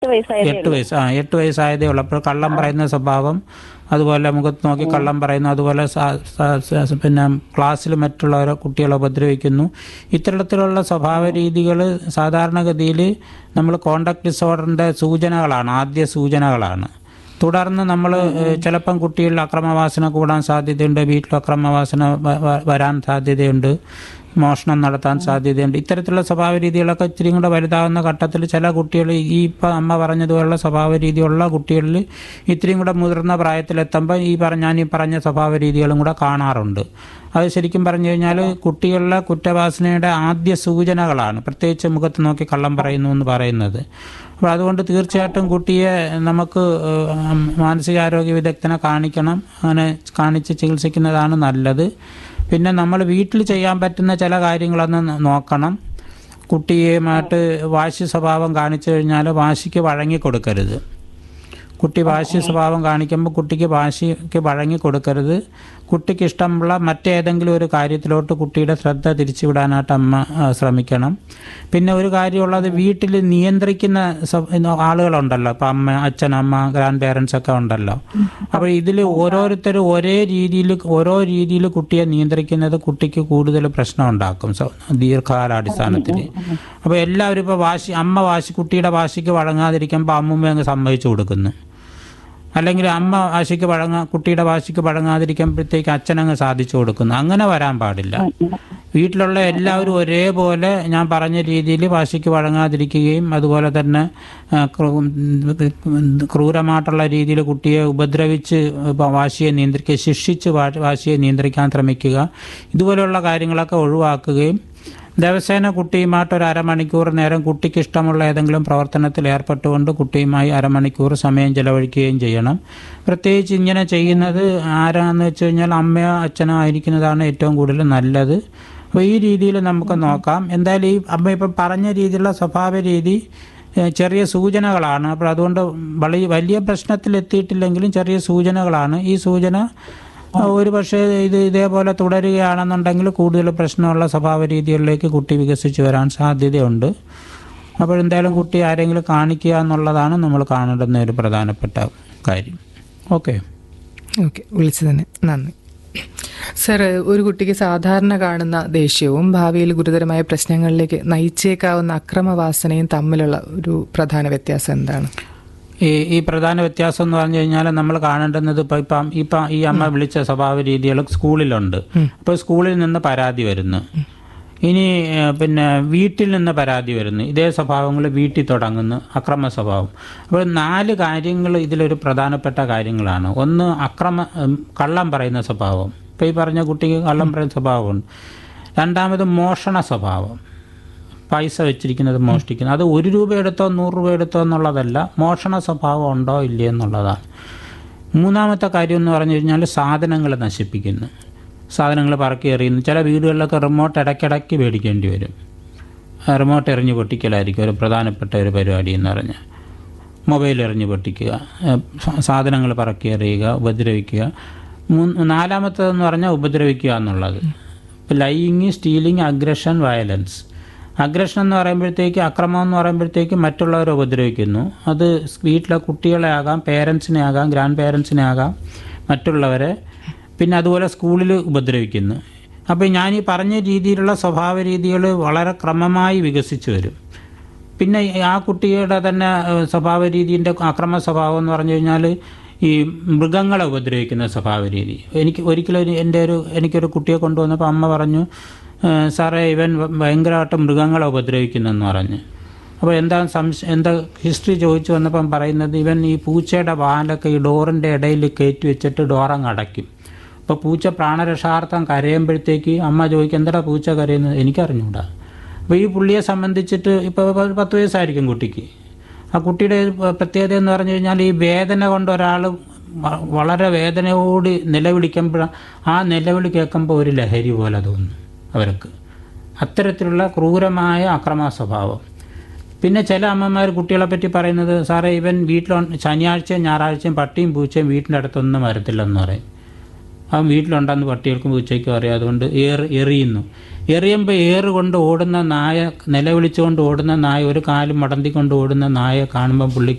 വയസ്സായതേ എട്ട് വയസ്സ് ആ എട്ട് വയസ്സായതേ ഉള്ളൂ അപ്പോൾ കള്ളം പറയുന്ന സ്വഭാവം അതുപോലെ മുഖത്ത് നോക്കി കള്ളം പറയുന്നു അതുപോലെ സ- സ- സ- പിന്നെ ക്ലാസ്സിൽ മറ്റുള്ളവരെ കുട്ടികളെ ഉപദ്രവിക്കുന്നു ഇത്തരത്തിലുള്ള സ്വഭാവ രീതികൾ സാധാരണഗതിയിൽ നമ്മൾ കോണ്ടാക്ട് ഡിസോർഡറിൻ്റെ സൂചനകളാണ് ആദ്യ സൂചനകളാണ് തുടർന്ന് നമ്മൾ ചിലപ്പം കുട്ടികളിൽ അക്രമവാസന കൂടാൻ സാധ്യതയുണ്ട് വീട്ടിൽ അക്രമവാസന വ- വ- വരാൻ സാധ്യതയുണ്ട് മോഷണം നടത്താൻ സാധ്യതയുണ്ട് ഇത്തരത്തിലുള്ള സ്വഭാവ രീതികളൊക്കെ ഇത്തിരി കൂടെ വലുതാകുന്ന ഘട്ടത്തിൽ ചില കുട്ടികൾ ഈ ഇപ്പം അമ്മ പറഞ്ഞതുപോലുള്ള സ്വഭാവ രീതിയുള്ള കുട്ടികളിൽ ഇത്രയും കൂടെ മുതിർന്ന പ്രായത്തിലെത്തുമ്പോൾ ഈ പറഞ്ഞ ഞാൻ ഈ പറഞ്ഞ സ്വഭാവ രീതികളും കൂടെ കാണാറുണ്ട് അത് ശരിക്കും പറഞ്ഞു കഴിഞ്ഞാൽ കുട്ടികളിലെ കുറ്റവാസനയുടെ ആദ്യ സൂചനകളാണ് പ്രത്യേകിച്ച് മുഖത്ത് നോക്കി കള്ളം പറയുന്നു എന്ന് പറയുന്നത് അപ്പോൾ അതുകൊണ്ട് തീർച്ചയായിട്ടും കുട്ടിയെ നമുക്ക് ഏഹ്, മാനസികാരോഗ്യ വിദഗ്ധനെ കാണിക്കണം അങ്ങനെ കാണിച്ച് ചികിത്സിക്കുന്നതാണ് നല്ലത് പിന്നെ നമ്മൾ വീട്ടിൽ ചെയ്യാൻ പറ്റുന്ന ചില കാര്യങ്ങളൊന്ന് നോക്കണം കുട്ടിയുമായിട്ട് വാശി സ്വഭാവം കാണിച്ചു കഴിഞ്ഞാൽ വാശിക്ക് വഴങ്ങി കൊടുക്കരുത് കുട്ടി വാശി സ്വഭാവം കാണിക്കുമ്പോൾ കുട്ടിക്ക് വാശിക്ക് വഴങ്ങി കൊടുക്കരുത് കുട്ടിക്ക് ഇഷ്ടമുള്ള മറ്റേതെങ്കിലും ഒരു കാര്യത്തിലോട്ട് കുട്ടിയുടെ ശ്രദ്ധ തിരിച്ചുവിടാനായിട്ട് അമ്മ ആ, ശ്രമിക്കണം പിന്നെ ഒരു കാര്യമുള്ളത് വീട്ടിൽ നിയന്ത്രിക്കുന്ന സ്വ- ആളുകളുണ്ടല്ലോ ഇപ്പം അമ്മ അച്ഛൻ അമ്മ ഗ്രാൻഡ് പേരൻസ് ഒക്കെ ഉണ്ടല്ലോ അപ്പോൾ ഇതിൽ ഓരോരുത്തരും ഒരേ രീതിയിൽ ഓരോ രീതിയിൽ കുട്ടിയെ നിയന്ത്രിക്കുന്നത് കുട്ടിക്ക് കൂടുതൽ പ്രശ്നം ഉണ്ടാക്കും സോ- ദീർഘകാലാടിസ്ഥാനത്തിൽ അപ്പോൾ എല്ലാവരും ഇപ്പോൾ വാശി അമ്മ വാശി കുട്ടിയുടെ വാശിക്ക് വഴങ്ങാതിരിക്കുമ്പോൾ അമ്മുമ്മ അങ്ങ് സമ്മതിച്ചു കൊടുക്കുന്നു അല്ലെങ്കിൽ അമ്മ വാശിക്ക് വഴങ്ങ കുട്ടിയുടെ വാശിക്ക് വഴങ്ങാതിരിക്കുമ്പോഴത്തേക്ക് അച്ഛനങ്ങ് സാധിച്ചു കൊടുക്കുന്നു അങ്ങനെ വരാൻ പാടില്ല വീട്ടിലുള്ള എല്ലാവരും ഒരേപോലെ ഞാൻ പറഞ്ഞ രീതിയിൽ വാശിക്ക് വഴങ്ങാതിരിക്കുകയും അതുപോലെ തന്നെ ആ, ക്രൂ- ക്രൂരമായിട്ടുള്ള രീതിയിൽ കുട്ടിയെ ഉപദ്രവിച്ച് ഇപ്പം വാശിയെ നിയന്ത്രിക്കുക ശിക്ഷിച്ച് വാ- വാശിയെ നിയന്ത്രിക്കാൻ ശ്രമിക്കുക ഇതുപോലെയുള്ള കാര്യങ്ങളൊക്കെ ഒഴിവാക്കുകയും ദിവസേന കുട്ടിയുമായിട്ട് ഒരു അരമണിക്കൂർ നേരം കുട്ടിക്ക് ഇഷ്ടമുള്ള ഏതെങ്കിലും പ്രവർത്തനത്തിൽ ഏർപ്പെട്ടുകൊണ്ട് കുട്ടിയുമായി അരമണിക്കൂർ സമയം ചെലവഴിക്കുകയും ചെയ്യണം പ്രത്യേകിച്ച് ഇങ്ങനെ ചെയ്യുന്നത് ആരാന്ന് വെച്ച് കഴിഞ്ഞാൽ അമ്മയോ അച്ഛനോ ആയിരിക്കുന്നതാണ് ഏറ്റവും കൂടുതൽ നല്ലത് അപ്പോൾ ഈ രീതിയിൽ നമുക്ക് നോക്കാം എന്തായാലും ഈ അമ്മ ഇപ്പം പറഞ്ഞ രീതിയിലുള്ള സ്വഭാവ രീതി ഏഹ്, ചെറിയ സൂചനകളാണ് അപ്പോൾ അതുകൊണ്ട് വലിയ വലിയ പ്രശ്നത്തിലെത്തിയിട്ടില്ലെങ്കിലും ചെറിയ സൂചനകളാണ് ഈ സൂചന ഒരു പക്ഷേ ഇത് ഇതേപോലെ തുടരുകയാണെന്നുണ്ടെങ്കിൽ കൂടുതൽ പ്രശ്നമുള്ള സ്വഭാവ രീതികളിലേക്ക് കുട്ടി വികസിച്ച് വരാൻ സാധ്യതയുണ്ട് അപ്പോൾ എന്തായാലും കുട്ടി ആരെങ്കിലും കാണിക്കുക എന്നുള്ളതാണ് നമ്മൾ കാണേണ്ടുന്ന ഒരു പ്രധാനപ്പെട്ട കാര്യം ഓക്കെ ഓക്കെ വിളിച്ചതിന് നന്ദി സർ ഒരു കുട്ടിക്ക് സാധാരണ കാണുന്ന ദേഷ്യവും ഭാവിയിൽ ഗുരുതരമായ പ്രശ്നങ്ങളിലേക്ക് നയിച്ചേക്കാവുന്ന അക്രമവാസനയും തമ്മിലുള്ള ഒരു പ്രധാന വ്യത്യാസം എന്താണ് ഈ ഈ പ്രധാന വ്യത്യാസം എന്ന് പറഞ്ഞു കഴിഞ്ഞാൽ നമ്മൾ കാണേണ്ടുന്നത് ഇപ്പം ഇപ്പം ഇപ്പം ഈ അമ്മ വിളിച്ച സ്വഭാവ രീതികൾ സ്കൂളിലുണ്ട് അപ്പോൾ സ്കൂളിൽ നിന്ന് പരാതി വരുന്നു ഇനി ഏഹ്, പിന്നെ വീട്ടിൽ നിന്ന് പരാതി വരുന്നു ഇതേ സ്വഭാവങ്ങൾ വീട്ടിൽ തുടങ്ങുന്നു അക്രമ സ്വഭാവം അപ്പോൾ നാല് കാര്യങ്ങൾ ഇതിലൊരു പ്രധാനപ്പെട്ട കാര്യങ്ങളാണ് ഒന്ന് അക്രമ ഉം, കള്ളം പറയുന്ന സ്വഭാവം ഇപ്പം ഈ പറഞ്ഞ കുട്ടിക്ക് കള്ളം പറയുന്ന സ്വഭാവമുണ്ട് രണ്ടാമത് മോഷണ സ്വഭാവം പൈസ വെച്ചിരിക്കുന്നത് മോഷ്ടിക്കുന്നത് അത് ഒരു രൂപ എടുത്തോ നൂറ് രൂപ എടുത്തോ എന്നുള്ളതല്ല മോഷണ സ്വഭാവം ഉണ്ടോ ഇല്ലയോ എന്നുള്ളതാണ് മൂന്നാമത്തെ കാര്യം എന്ന് പറഞ്ഞു കഴിഞ്ഞാൽ സാധനങ്ങൾ നശിപ്പിക്കുന്നു സാധനങ്ങൾ പറക്കി എറിയുന്നു ചില വീടുകളിലൊക്കെ റിമോട്ട് ഇടയ്ക്കിടയ്ക്ക് മേടിക്കേണ്ടി വരും ആ റിമോട്ട് എറിഞ്ഞ് പൊട്ടിക്കലായിരിക്കും ഒരു പ്രധാനപ്പെട്ട ഒരു പരിപാടി എന്ന് പറഞ്ഞാൽ മൊബൈൽ എറിഞ്ഞ് പൊട്ടിക്കുക സാധനങ്ങൾ പറക്കി എറിയുക ഉപദ്രവിക്കുക മൂന്ന് നാലാമത്തേതെന്ന് പറഞ്ഞാൽ ഉപദ്രവിക്കുക എന്നുള്ളത് ഇപ്പോൾ lying stealing aggression violence aggression എന്ന് പറയുമ്പോഴത്തേക്ക് അക്രമം എന്ന് പറയുമ്പോഴത്തേക്ക് മറ്റുള്ളവരെ ഉപദ്രവിക്കുന്നു അത് വീട്ടിലെ കുട്ടികളെ ആകാം പേരൻസിനെ ആകാം ഗ്രാൻഡ് പേരൻസിനെ ആകാം മറ്റുള്ളവരെ പിന്നെ അതുപോലെ സ്കൂളിൽ ഉപദ്രവിക്കുന്നു അപ്പോൾ ഞാൻ ഈ പറഞ്ഞ രീതിയിലുള്ള സ്വഭാവ രീതികൾ വളരെ ക്രമമായി വികസിച്ചു വരും പിന്നെ ആ കുട്ടിയുടെ തന്നെ ഏഹ്, സ്വഭാവ രീതിൻ്റെ അക്രമ സ്വഭാവം എന്ന് പറഞ്ഞു കഴിഞ്ഞാൽ ഈ മൃഗങ്ങളെ ഉപദ്രവിക്കുന്ന സ്വഭാവ രീതി എനിക്ക് ഒരിക്കലും ഒരു- എൻ്റെ ഒരു എനിക്കൊരു കുട്ടിയെ കൊണ്ടുവന്നപ്പോൾ അമ്മ പറഞ്ഞു "ഏഹ്, സാറേ ഇവൻ ഭയങ്കരമായിട്ട് മൃഗങ്ങളെ ഉപദ്രവിക്കുന്നെന്ന് പറഞ്ഞു അപ്പോൾ എന്താ സംശയം എന്താ ഹിസ്റ്ററി ചോദിച്ചു വന്നപ്പം പറയുന്നത് ഇവൻ ഈ പൂച്ചയുടെ വാലൊക്കെ ഈ ഡോറിൻ്റെ ഇടയിൽ കയറ്റി വെച്ചിട്ട് ഡോറങ്ങ് അടയ്ക്കും അപ്പോൾ പൂച്ച പ്രാണരക്ഷാർത്ഥം കരയുമ്പോഴത്തേക്ക് അമ്മ ചോദിക്കും എന്താ പൂച്ച കരയുന്നത് എനിക്കറിഞ്ഞൂടാ അപ്പോൾ ഈ പുള്ളിയെ സംബന്ധിച്ചിട്ട് ഇപ്പോൾ പത്ത് വയസ്സായിരിക്കും കുട്ടിക്ക് ആ കുട്ടിയുടെ ഒരു പ്രത്യേകത എന്ന് പറഞ്ഞു കഴിഞ്ഞാൽ ഈ വേദന കൊണ്ട് ഒരാൾ വളരെ വേദനയോട് നിലവിളിക്കുമ്പോൾ ആ നിലവിളി കേൾക്കുമ്പോൾ ഒരു ലഹരി പോലെ തോന്നും അവർക്ക് അത്തരത്തിലുള്ള ക്രൂരമായ അക്രമ സ്വഭാവം പിന്നെ ചില അമ്മമാർ കുട്ടികളെ പറ്റി പറയുന്നത് സാറേ ഇവൻ വീട്ടിൽ ശനിയാഴ്ചയും ഞായറാഴ്ചയും പട്ടിയും പൂച്ചയും വീട്ടിൻ്റെ അടുത്തൊന്നും വരത്തില്ലെന്ന് പറയും അവൻ വീട്ടിലുണ്ടെന്ന് പട്ടികൾക്കും പൂച്ചയ്ക്കും അറിയാം അതുകൊണ്ട് ഏറ് എറിയുന്നു എറിയുമ്പോൾ ഏറ് കൊണ്ട് ഓടുന്ന നായ നിലവിളിച്ചുകൊണ്ട് ഓടുന്ന നായ ഒരു കാലും മടന്തിക്കൊണ്ട് ഓടുന്ന നായ കാണുമ്പോൾ പുള്ളിക്ക്